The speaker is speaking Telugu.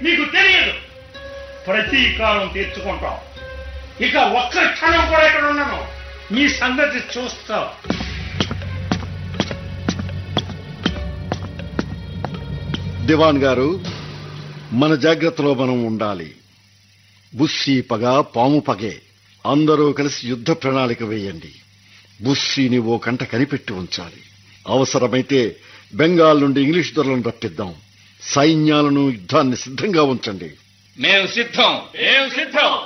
నీకు తెలియదు ప్రతీకారం తీర్చుకుంటాం ఇక ఒక్క క్షణం కూడా ఇక్కడ ఉన్నాను నీ సంగతి చూస్తావు దివాన్ గారు మన జాగ్రత్తలో మనం ఉండాలి బుస్సీ పగ పాము పగే అందరూ కలిసి యుద్ధ ప్రణాళిక వేయండి బుస్సీని ఓ కంట కనిపెట్టి ఉంచాలి అవసరమైతే బెంగాల్ నుండి ఇంగ్లీష్ దొరలను రప్పిద్దాం సైన్యాలను యుద్ధాన్ని సిద్ధంగా ఉంచండి మేము సిద్ధం ఏం సిద్ధం